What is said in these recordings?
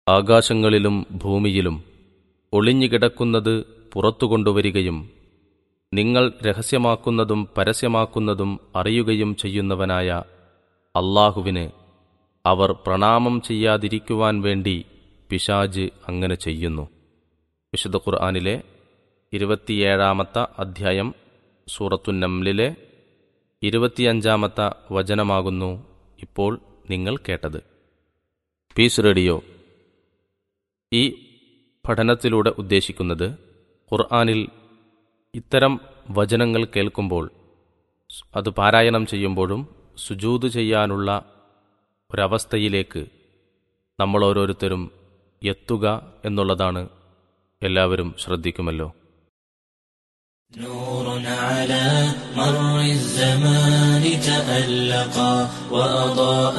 ആകാശങ്ങളിലും ഭൂമിയിലും ഒളിഞ്ഞുകിടക്കുന്നത് പുറത്തു കൊണ്ടുവരികയും നിങ്ങൾ രഹസ്യമാക്കുന്നതും പരസ്യമാക്കുന്നതും അറിയുകയും ചെയ്യുന്നവനായ അള്ളാഹുവിന് അവർ പ്രണാമം ചെയ്യാതിരിക്കുവാൻ വേണ്ടി പിശാജ് അങ്ങനെ ചെയ്യുന്നു വിശുദ്ധ ഖുർആാനിലെ ഇരുപത്തിയേഴാമത്തെ അധ്യായം സൂറത്തുന്നംലിലെ ഇരുപത്തിയഞ്ചാമത്തെ വചനമാകുന്നു ഇപ്പോൾ നിങ്ങൾ കേട്ടത് പീസ് റേഡിയോ ഈ പഠനത്തിലൂടെ ഉദ്ദേശിക്കുന്നത് ഖുർആാനിൽ ഇത്തരം വചനങ്ങൾ കേൾക്കുമ്പോൾ അത് പാരായണം ചെയ്യുമ്പോഴും സുജൂത് ചെയ്യാനുള്ള ഒരവസ്ഥയിലേക്ക് നമ്മൾ ഓരോരുത്തരും എത്തുക എന്നുള്ളതാണ് എല്ലാവരും ശ്രദ്ധിക്കുമല്ലോ نور على مر الزمان تألقا وأضاء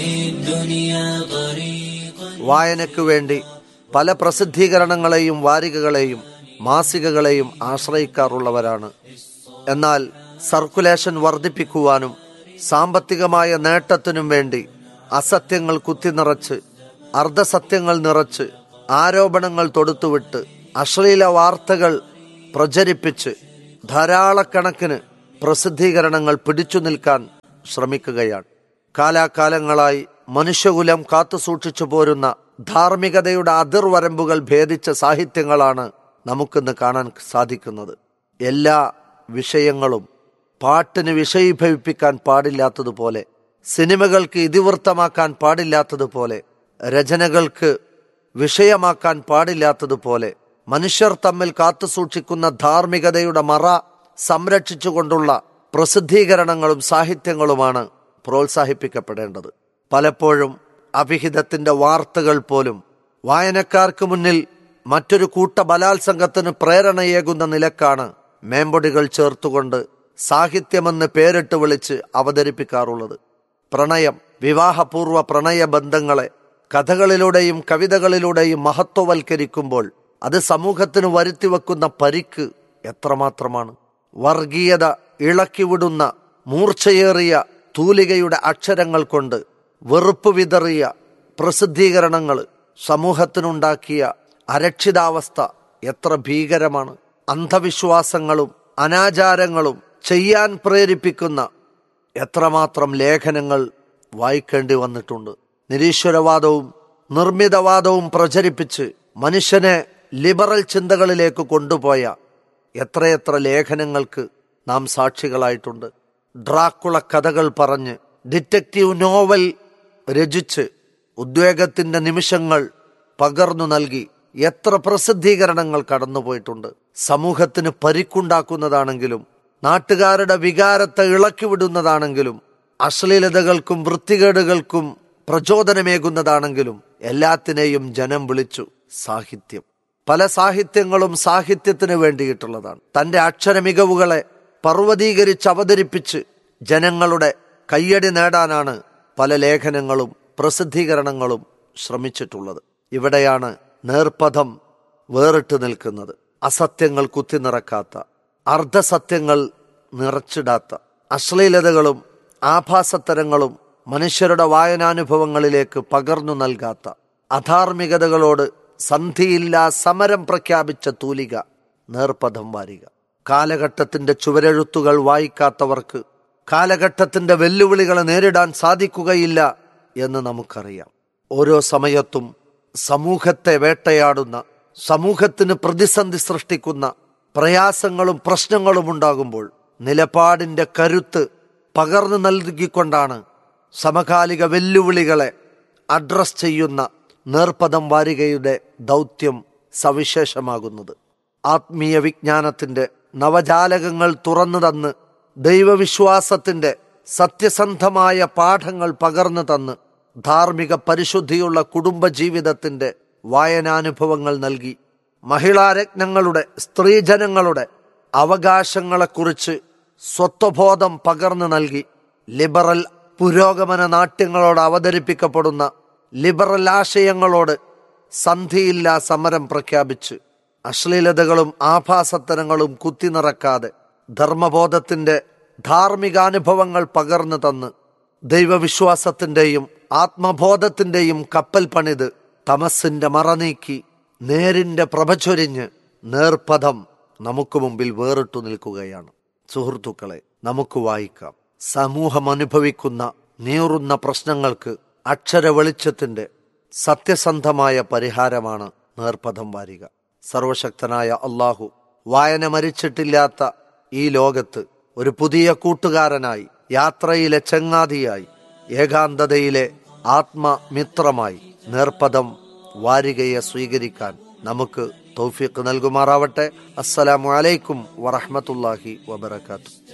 للدنيا طريقا വായനയ്ക്കു വേണ്ടി പല പ്രസിദ്ധീകരണങ്ങളെയും വാരികകളെയും മാസികകളെയും ആശ്രയിക്കാറുള്ളവരാണ് എന്നാൽ സർക്കുലേഷൻ വർദ്ധിപ്പിക്കുവാനും സാമ്പത്തികമായ നേട്ടത്തിനും വേണ്ടി അസത്യങ്ങൾ കുത്തിനിറച്ച് അർദ്ധസത്യങ്ങൾ നിറച്ച് ആരോപണങ്ങൾ തൊടുത്തുവിട്ട് അശ്ലീല വാർത്തകൾ പ്രചരിപ്പിച്ച് ധാരാളക്കണക്കിന് പ്രസിദ്ധീകരണങ്ങൾ പിടിച്ചു നിൽക്കാൻ ശ്രമിക്കുകയാണ് കാലാകാലങ്ങളായി മനുഷ്യകുലം കാത്തുസൂക്ഷിച്ചു പോരുന്ന ധാർമ്മികതയുടെ അതിർവരമ്പുകൾ ഭേദിച്ച സാഹിത്യങ്ങളാണ് നമുക്കിന്ന് കാണാൻ സാധിക്കുന്നത് എല്ലാ വിഷയങ്ങളും പാട്ടിന് വിഷയീഭവിപ്പിക്കാൻ പാടില്ലാത്തതുപോലെ സിനിമകൾക്ക് ഇതിവൃത്തമാക്കാൻ പാടില്ലാത്തതുപോലെ രചനകൾക്ക് വിഷയമാക്കാൻ പാടില്ലാത്തതുപോലെ മനുഷ്യർ തമ്മിൽ കാത്തുസൂക്ഷിക്കുന്ന ധാർമ്മികതയുടെ മറ സംരക്ഷിച്ചുകൊണ്ടുള്ള പ്രസിദ്ധീകരണങ്ങളും സാഹിത്യങ്ങളുമാണ് പ്രോത്സാഹിപ്പിക്കപ്പെടേണ്ടത് പലപ്പോഴും അഭിഹിതത്തിന്റെ വാർത്തകൾ പോലും വായനക്കാർക്ക് മുന്നിൽ മറ്റൊരു കൂട്ട ബലാത്സംഗത്തിന് പ്രേരണയേകുന്ന നിലക്കാണ് മേമ്പൊടികൾ ചേർത്തുകൊണ്ട് സാഹിത്യമെന്ന് പേരിട്ട് വിളിച്ച് അവതരിപ്പിക്കാറുള്ളത് പ്രണയം വിവാഹപൂർവ്വ പ്രണയ ബന്ധങ്ങളെ കഥകളിലൂടെയും കവിതകളിലൂടെയും മഹത്വവൽക്കരിക്കുമ്പോൾ അത് സമൂഹത്തിന് വരുത്തിവെക്കുന്ന പരിക്ക് എത്രമാത്രമാണ് വർഗീയത ഇളക്കിവിടുന്ന മൂർച്ചയേറിയ തൂലികയുടെ അക്ഷരങ്ങൾ കൊണ്ട് വെറുപ്പ് വിതറിയ പ്രസിദ്ധീകരണങ്ങൾ സമൂഹത്തിനുണ്ടാക്കിയ അരക്ഷിതാവസ്ഥ എത്ര ഭീകരമാണ് അന്ധവിശ്വാസങ്ങളും അനാചാരങ്ങളും ചെയ്യാൻ പ്രേരിപ്പിക്കുന്ന എത്രമാത്രം ലേഖനങ്ങൾ വായിക്കേണ്ടി വന്നിട്ടുണ്ട് നിരീശ്വരവാദവും നിർമ്മിതവാദവും പ്രചരിപ്പിച്ച് മനുഷ്യനെ ലിബറൽ ചിന്തകളിലേക്ക് കൊണ്ടുപോയ എത്രയെത്ര ലേഖനങ്ങൾക്ക് നാം സാക്ഷികളായിട്ടുണ്ട് ഡ്രാക്കുള കഥകൾ പറഞ്ഞ് ഡിറ്റക്റ്റീവ് നോവൽ രചിച്ച് ഉദ്വേഗത്തിന്റെ നിമിഷങ്ങൾ പകർന്നു നൽകി എത്ര പ്രസിദ്ധീകരണങ്ങൾ കടന്നുപോയിട്ടുണ്ട് സമൂഹത്തിന് പരിക്കുണ്ടാക്കുന്നതാണെങ്കിലും നാട്ടുകാരുടെ വികാരത്തെ ഇളക്കിവിടുന്നതാണെങ്കിലും അശ്ലീലതകൾക്കും വൃത്തികേടുകൾക്കും പ്രചോദനമേകുന്നതാണെങ്കിലും എല്ലാത്തിനെയും ജനം വിളിച്ചു സാഹിത്യം പല സാഹിത്യങ്ങളും സാഹിത്യത്തിന് വേണ്ടിയിട്ടുള്ളതാണ് തന്റെ അക്ഷര മികവുകളെ പർവ്വതീകരിച്ച് അവതരിപ്പിച്ച് ജനങ്ങളുടെ കയ്യടി നേടാനാണ് പല ലേഖനങ്ങളും പ്രസിദ്ധീകരണങ്ങളും ശ്രമിച്ചിട്ടുള്ളത് ഇവിടെയാണ് നേർപ്പഥം വേറിട്ട് നിൽക്കുന്നത് അസത്യങ്ങൾ കുത്തിനിറക്കാത്ത അർദ്ധസത്യങ്ങൾ നിറച്ചിടാത്ത അശ്ലീലതകളും ആഭാസത്തരങ്ങളും മനുഷ്യരുടെ വായനാനുഭവങ്ങളിലേക്ക് പകർന്നു നൽകാത്ത അധാർമികതകളോട് സന്ധിയില്ലാ സമരം പ്രഖ്യാപിച്ച തൂലിക നേർപ്പഥം വാരിക കാലഘട്ടത്തിന്റെ ചുവരെഴുത്തുകൾ വായിക്കാത്തവർക്ക് കാലഘട്ടത്തിന്റെ വെല്ലുവിളികളെ നേരിടാൻ സാധിക്കുകയില്ല എന്ന് നമുക്കറിയാം ഓരോ സമയത്തും സമൂഹത്തെ വേട്ടയാടുന്ന സമൂഹത്തിന് പ്രതിസന്ധി സൃഷ്ടിക്കുന്ന പ്രയാസങ്ങളും പ്രശ്നങ്ങളും ഉണ്ടാകുമ്പോൾ നിലപാടിന്റെ കരുത്ത് പകർന്നു നൽകിക്കൊണ്ടാണ് സമകാലിക വെല്ലുവിളികളെ അഡ്രസ് ചെയ്യുന്ന നേർപ്പദം വാരികയുടെ ദൗത്യം സവിശേഷമാകുന്നത് ആത്മീയ വിജ്ഞാനത്തിന്റെ നവജാലകങ്ങൾ തുറന്നു തന്ന് ദൈവവിശ്വാസത്തിന്റെ സത്യസന്ധമായ പാഠങ്ങൾ പകർന്നു തന്ന് ധാർമ്മിക പരിശുദ്ധിയുള്ള കുടുംബജീവിതത്തിന്റെ വായനാനുഭവങ്ങൾ നൽകി മഹിളാരത്നങ്ങളുടെ സ്ത്രീജനങ്ങളുടെ അവകാശങ്ങളെക്കുറിച്ച് സ്വത്വബോധം പകർന്നു നൽകി ലിബറൽ പുരോഗമന നാട്യങ്ങളോട് അവതരിപ്പിക്കപ്പെടുന്ന ലിബറൽ ആശയങ്ങളോട് സന്ധിയില്ലാ സമരം പ്രഖ്യാപിച്ച് അശ്ലീലതകളും ആഭാസത്തരങ്ങളും കുത്തിനിറക്കാതെ ധർമ്മബോധത്തിന്റെ ധാർമ്മികാനുഭവങ്ങൾ പകർന്നു തന്ന് ദൈവവിശ്വാസത്തിന്റെയും ആത്മബോധത്തിന്റെയും കപ്പൽ പണിത് തമസിന്റെ മറ നീക്കി നേരിന്റെ പ്രഭചൊരിഞ്ഞ് നേർപഥം നമുക്ക് മുമ്പിൽ വേറിട്ടു നിൽക്കുകയാണ് സുഹൃത്തുക്കളെ നമുക്ക് വായിക്കാം സമൂഹം അനുഭവിക്കുന്ന നീറുന്ന പ്രശ്നങ്ങൾക്ക് അക്ഷര വെളിച്ചത്തിന്റെ സത്യസന്ധമായ പരിഹാരമാണ് നേർപഥം വാരിക സർവശക്തനായ അള്ളാഹു വായന മരിച്ചിട്ടില്ലാത്ത ഈ ലോകത്ത് ഒരു പുതിയ കൂട്ടുകാരനായി യാത്രയിലെ ചങ്ങാതിയായി ഏകാന്തതയിലെ ആത്മമിത്രമായി നേർപദം വാരികയെ സ്വീകരിക്കാൻ നമുക്ക് തൗഫീഖ് നൽകുമാറാവട്ടെ അസ്സലാമു അലൈക്കും വറഹ്മത്തുള്ളാഹി വബറകാതുഹു